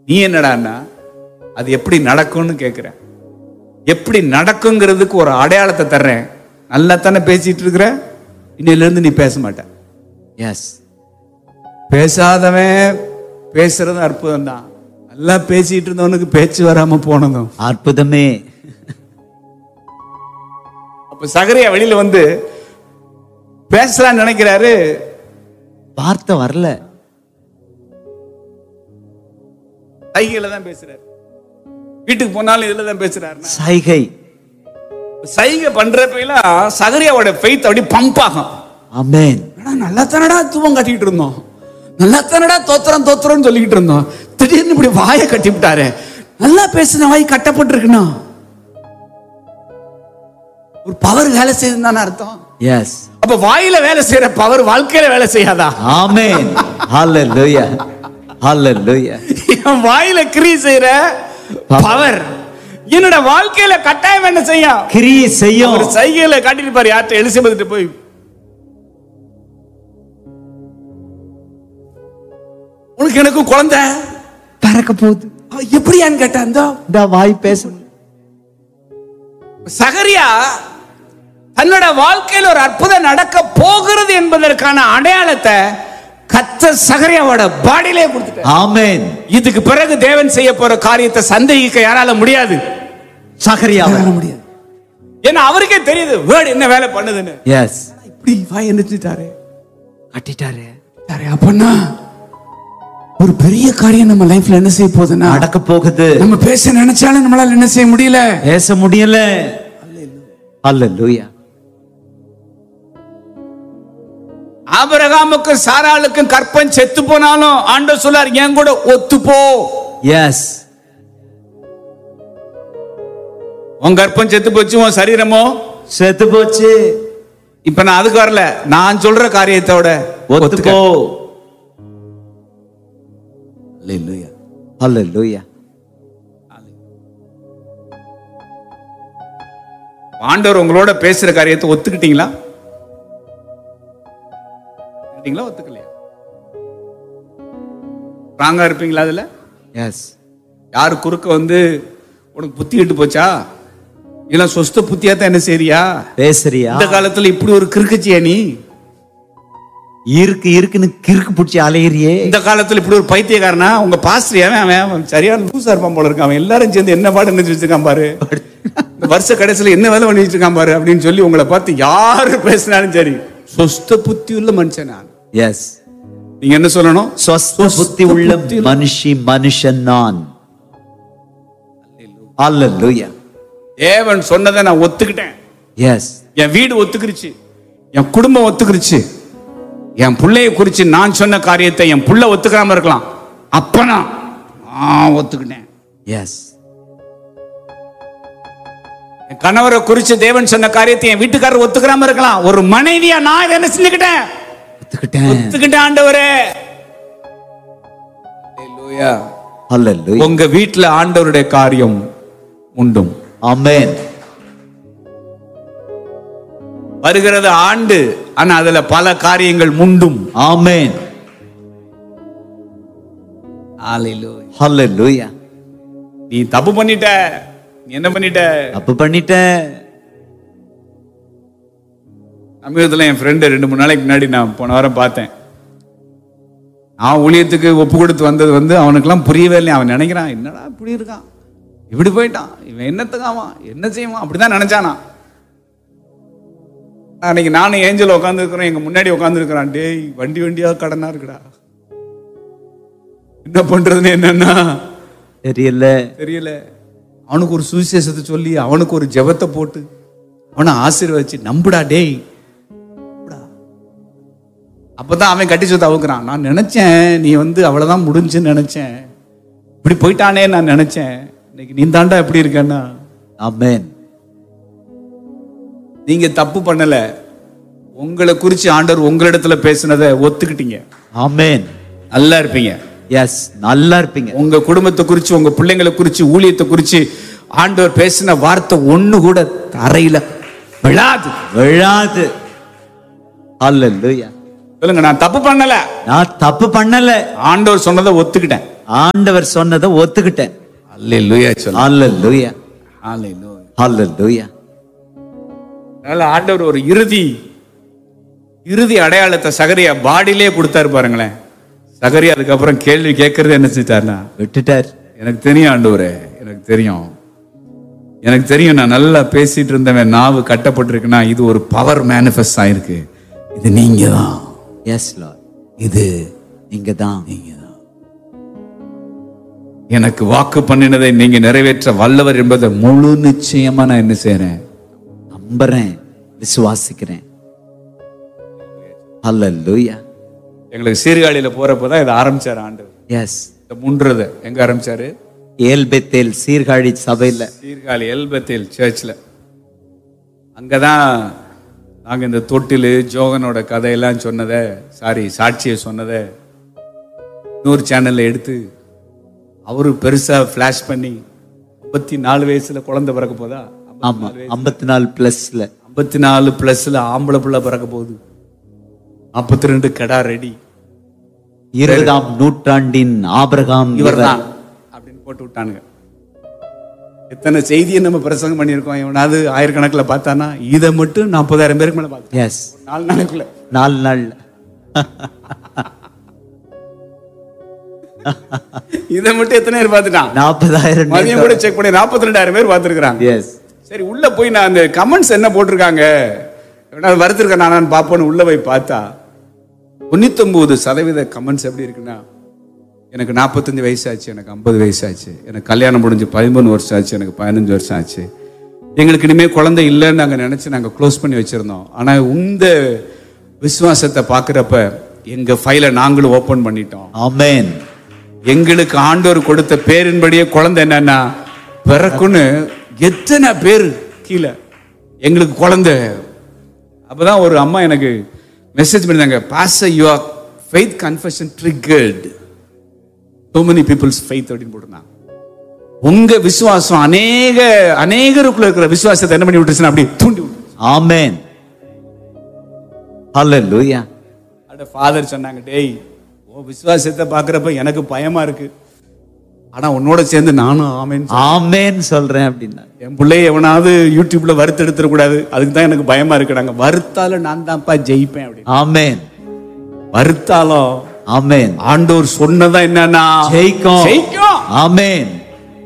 நீ என்னடான்னா அது எப்படி நடக்கும்னு கேட்குற எப்படி நடக்குங்கிறதுக்கு ஒரு அடையாளத்தை தர்றேன் நல்லா தானே பேசிட்டு இருக்கிற இன்னையிலேருந்து நீ பேச மாட்ட எஸ் பேசாதவன் பேசுறது அற்புதம் தான் நல்லா பேசிட்டு இருந்தவனுக்கு பேச்சு வராம போனதும் அற்புதமே அப்ப சகரியா வெளியில வந்து பேசலாம்னு நினைக்கிறாரு வார்த்தை வரல சைகையில தான் பேசுறாரு வீட்டுக்கு போனாலும் இதுல தான் பேசுறாரு சைகை சைகை பண்றப்பெல்லாம் சகரியாவோட ஃபெய்த் அப்படியே பம்ப் ஆகும் ஆமென் ஆனா நல்லா தானடா தூவம் கட்டிட்டு இருந்தோம் நல்லா தானடா தோத்திரம் தோத்திரம்னு சொல்லிக்கிட்டு இருந்தோம் திடீர்னு இப்படி வாயை கட்டி விட்டாரு நல்லா பேசின வாய் கட்டப்பட்டிருக்கணும் ஒரு பவர் வேலை செய்யுதுன்னு தானே அர்த்தம் எஸ் அப்ப வாயில வேலை செய்யற பவர் வாழ்க்கையில வேலை செய்யாதா ஆமென் ஹalleluya ஹalleluya என் வாயில கிரி செய்யற பவர் என்னோட வாழ்க்கையில கட்டாயம் என்ன செய்யும் கிரியை செய்யும் ஒரு சைகையில காட்டிட்டு பாரு யார்கிட்ட எலிசபெத் போய் உனக்கு எனக்கு குழந்தை பறக்க போகுது அவ எப்படியான்னு கேட்டா இந்த இந்த வாய் பேச சகரியா தன்னோட வாழ்க்கையில் ஒரு அற்புதம் நடக்க போகிறது என்பதற்கான அடையாளத்தை கத்த சகரியாவோட பாடியிலே கொடுத்துட்டார் ஆமென் இதுக்கு பிறகு தேவன் செய்ய போற காரியத்தை சந்தேகிக்க யாரால முடியாது சகரியாவை முடியாது ஏன்னா அவருக்கே தெரியுது வேர்டு என்ன வேலை பண்ணுதுன்னு எஸ் இப்படி வாய் எந்திரிச்சிட்டாரு கட்டிட்டாரு சரி அப்பன்னா ஒரு பெரிய காரியம் நம்ம லைஃப்ல என்ன செய்ய போகுதுன்னா நடக்க போகுது நம்ம பேச நினைச்சாலும் நம்மளால என்ன செய்ய முடியல பேச முடியல ஹalleluya ஆபிரகாமுக்கும் சாராளுக்கும் கற்பம் செத்து போனாலும் ஆண்டவர் சொல்லார் என் கூட ஒத்து போ எஸ் உன் கற்பம் செத்து போச்சு உன் சரீரமோ செத்து போச்சு இப்ப நான் அதுக்கு வரல நான் சொல்ற காரியத்தோட ஒத்துக்கோ Hallelujah. ஹalleluya ஆண்டவர் உங்களோட பேசுற காரியத்தை ஒத்துக்கிட்டீங்களா ஒத்துக்கிட்டீங்களா ஒத்துக்கலையா ஸ்ட்ராங்கா இருப்பீங்களா அதுல எஸ் யாரு குறுக்க வந்து உனக்கு புத்தி விட்டு போச்சா இல்ல சொஸ்த புத்தியா தான் என்ன செய்றியா பேசுறியா இந்த காலத்துல இப்படி ஒரு கிறுக்குச்சியா நீ இருக்கு இருக்குன்னு கிறுக்கு பிடிச்சி அலையிறியே இந்த காலத்துல இப்படி ஒரு பைத்தியக்காரனா உங்க பாஸ்டர் அவன் அவன் அவன் சரியான லூசா இருப்பான் போல இருக்கான் அவன் எல்லாரும் சேர்ந்து என்ன பாடு நினைச்சு வச்சிருக்கான் பாரு இந்த வருஷ கடைசியில என்ன வேலை பண்ணி வச்சிருக்கான் பாரு அப்படின்னு சொல்லி உங்களை பார்த்து யாரு பேசினாலும் சரி சொஸ்த புத்தி உள்ள மனுஷன் நான் எஸ் நீங்க என்ன சொல்லணும் ஸ்வஸ்த புத்தி உள்ள மனுஷி மனுஷன் நான் ஹalleluya தேவன் சொன்னதை நான் ஒத்துக்கிட்டேன் எஸ் என் வீடு ஒத்துக்கிருச்சு என் குடும்பம் ஒத்துக்கிருச்சு என் பிள்ளைய குறிச்சு நான் சொன்ன காரியத்தை என் புள்ள ஒத்துக்காம இருக்கலாம் அப்ப நான் நான் ஒத்துக்கிட்டேன் எஸ் என் கணவரை குறிச்சு தேவன் சொன்ன காரியத்தை என் வீட்டுக்காரர் ஒத்துக்கிறாம இருக்கலாம் ஒரு மனைவியா நான் இதை என்ன செஞ்சுக்கிட்டேன் ஒத்துக்கிட்டேன் ஒத்துக்கிட்டேன் ஆண்டவரே Hallelujah. ஹalleluya உங்க வீட்டுல ஆண்டவருடைய காரியம் உண்டும் ஆமென் வருகிறது ஆண்டு ஆனா அதுல பல காரியங்கள் முண்டும் ஆமென் ஹalleluya நீ தப்பு பண்ணிட்ட நீ என்ன பண்ணிட்ட தப்பு பண்ணிட்டேன் சமீபத்தில் என் ஃப்ரெண்டு ரெண்டு மூணு நாளைக்கு முன்னாடி நான் போன வாரம் பார்த்தேன் நான் ஊழியத்துக்கு ஒப்பு கொடுத்து வந்தது வந்து அவனுக்கெல்லாம் புரியவே இல்லை அவன் நினைக்கிறான் என்னடா இப்படி இருக்கான் இப்படி போயிட்டான் இவன் என்னத்துக்கு ஆவான் என்ன செய்வான் அப்படிதான் நினைச்சானா அன்னைக்கு நானும் ஏஞ்சல் உட்காந்துருக்கிறோம் எங்க முன்னாடி உட்காந்துருக்கிறான் டேய் வண்டி வண்டியா கடனா இருக்குடா என்ன பண்றதுன்னு என்னன்னா தெரியல தெரியல அவனுக்கு ஒரு சுவிசேஷத்தை சொல்லி அவனுக்கு ஒரு ஜெபத்தை போட்டு அவனை ஆசீர்வதிச்சு நம்புடா டேய் நம்புடா. அப்பதான் அவன் கட்டி சொத்து அவுக்குறான் நான் நினைச்சேன் நீ வந்து அவ்வளவுதான் முடிஞ்சுன்னு நினைச்சேன் இப்படி போயிட்டானே நான் நினைச்சேன் இன்னைக்கு நீ தாண்டா எப்படி இருக்கேன்னா ஆமென் நீங்க தப்பு பண்ணல உங்களை குறிச்சு ஆண்டவர் உங்களிடத்துல பேசுனதை ஒத்துக்கிட்டீங்க ஆமென் நல்லா இருப்பீங்க எஸ் நல்லா இருப்பீங்க உங்க குடும்பத்தை குறிச்சு உங்க பிள்ளைங்களை குறிச்சு ஊழியத்தை குறிச்சு ஆண்டவர் பேசின வார்த்தை ஒண்ணு கூட தரையில விழாது விழாது ஹalleluya சொல்லுங்க நான் தப்பு பண்ணல நான் தப்பு பண்ணல ஆண்டவர் சொன்னதை ஒத்துக்கிட்டேன் ஆண்டவர் சொன்னதை ஒத்துக்கிட்டேன் அல்லேலூயா சொல்ல ஹalleluya அல்லேலூயா ஹalleluya அதனால ஆண்டவர் ஒரு இறுதி இறுதி அடையாளத்தை சகரியா பாடியிலே கொடுத்தாரு பாருங்களேன் சகரியா அதுக்கப்புறம் கேள்வி கேட்கறது என்ன செஞ்சாருன்னா விட்டுட்டார் எனக்கு தெரியும் ஆண்டவரே எனக்கு தெரியும் எனக்கு தெரியும் நான் நல்லா பேசிட்டு இருந்தவன் நாவு கட்டப்பட்டிருக்குன்னா இது ஒரு பவர் மேனிஃபெஸ்ட் ஆயிருக்கு இது நீங்க தான் எஸ் லார்ட் இது நீங்க தான் நீங்க தான் எனக்கு வாக்கு பண்ணினதை நீங்க நிறைவேற்ற வல்லவர் என்பதை முழு நிச்சயமா நான் என்ன செய்றேன் நம்புறேன் விசுவாசிக்கிறேன் ஹalleluya எங்களுக்கு சீர்காழியில போறப்பதான் இதை ஆரம்பிச்சாரு ஆண்டவர் எஸ் இந்த முன்றதை எங்க ஆரம்பிச்சாரு ஏல்பெத்தேல் சீர்காழி சபையில சீர்காழி எல்பத்தில் சர்ச்சில் அங்கே தான் நாங்கள் இந்த தொட்டில் ஜோகனோட கதையெல்லாம் சொன்னதை சாரி சாட்சியை சொன்னதை இன்னொரு சேனலில் எடுத்து அவரு பெருசாக ஃப்ளாஷ் பண்ணி ஐம்பத்தி நாலு வயசுல குழந்தை பிறக்க போதா ஆமா ஐம்பத்தி நாலு பிளஸ்ல ஐம்பத்தி நாலு ப்ளஸில் ஆம்பளை பிள்ளை பிறக்க போகுது நாற்பத்தி ரெண்டு கடா ரெடி இருபதாம் நூற்றாண்டின் ஆபிரகாம் இவர் தான் அப்படின்னு போட்டு விட்டானுங்க எத்தனை செய்தியை நம்ம பிரசங்கம் பண்ணியிருக்கோம் இவனாவது ஆயிரக்கணக்கில் பார்த்தானா இதை மட்டும் நாற்பதாயிரம் பேருக்கு மேலே பார்த்தோம் எஸ் நாலு நாளுக்குள்ள நாலு நாள் இதை மட்டும் எத்தனை பேர் பார்த்துட்டான் நாற்பதாயிரம் மதியம் கூட செக் பண்ணி நாற்பத்தி ரெண்டாயிரம் பேர் பார்த்துருக்குறாங்க எஸ் சரி உள்ள போய் நான் அந்த கமெண்ட்ஸ் என்ன போட்டிருக்காங்க எவனாவது வருத்திருக்கேன் நான் பார்ப்போன்னு உள்ள போய் பார்த்தா தொண்ணூத்தொம்பது சதவீத கமெண்ட்ஸ் எப்படி இருக்குன்னா எனக்கு நாற்பத்தஞ்சு வயசாச்சு எனக்கு ஐம்பது வயசாச்சு எனக்கு கல்யாணம் முடிஞ்சு பதிமூணு வருஷம் ஆச்சு எனக்கு பதினஞ்சு வருஷம் ஆச்சு எங்களுக்கு இனிமே குழந்தை இல்லைன்னு நாங்கள் நினச்சி நாங்கள் க்ளோஸ் பண்ணி வச்சுருந்தோம் ஆனால் இந்த விசுவாசத்தை பார்க்குறப்ப எங்கள் ஃபைலை நாங்களும் ஓப்பன் பண்ணிட்டோம் ஆமென் எங்களுக்கு ஆண்டவர் கொடுத்த பேரின்படியே குழந்தை என்னன்னா பிறக்குன்னு எத்தனை பேர் கீழே எங்களுக்கு குழந்தை அப்பதான் ஒரு அம்மா எனக்கு மெசேஜ் பண்ணிருந்தாங்க pass your faith confession triggered so many people's faith அப்படின்னு போட்டிருந்தாங்க உங்க விசுவாசம் அநேக அநேகருக்குள்ள இருக்கிற விசுவாசத்தை என்ன பண்ணி விட்டுருச்சுன்னா அப்படி தூண்டி விட்டுருச்சு ஆமென் ஹalleluya அட ஃபாதர் சொன்னாங்க டேய் உன் விசுவாசத்தை பார்க்குறப்ப எனக்கு பயமா இருக்கு ஆனா உன்னோட சேர்ந்து நானும் ஆமேன் ஆமென் சொல்றேன் அப்படின்னா என் பிள்ளைய எவனாவது யூடியூப்ல வறுத்தெடுத்துட கூடாது அதுக்கு தான் எனக்கு பயமா இருக்கு நாங்க வறுத்தாலும் நான் தான்ப்பா ஜெயிப்பேன் அப்படின்னு ஆமென் வறுத்தாலும் ஆமென் ஆண்டவர் சொன்னதா என்னன்னா ஜெயிக்கும் ஜெயிக்கும் ஆமென்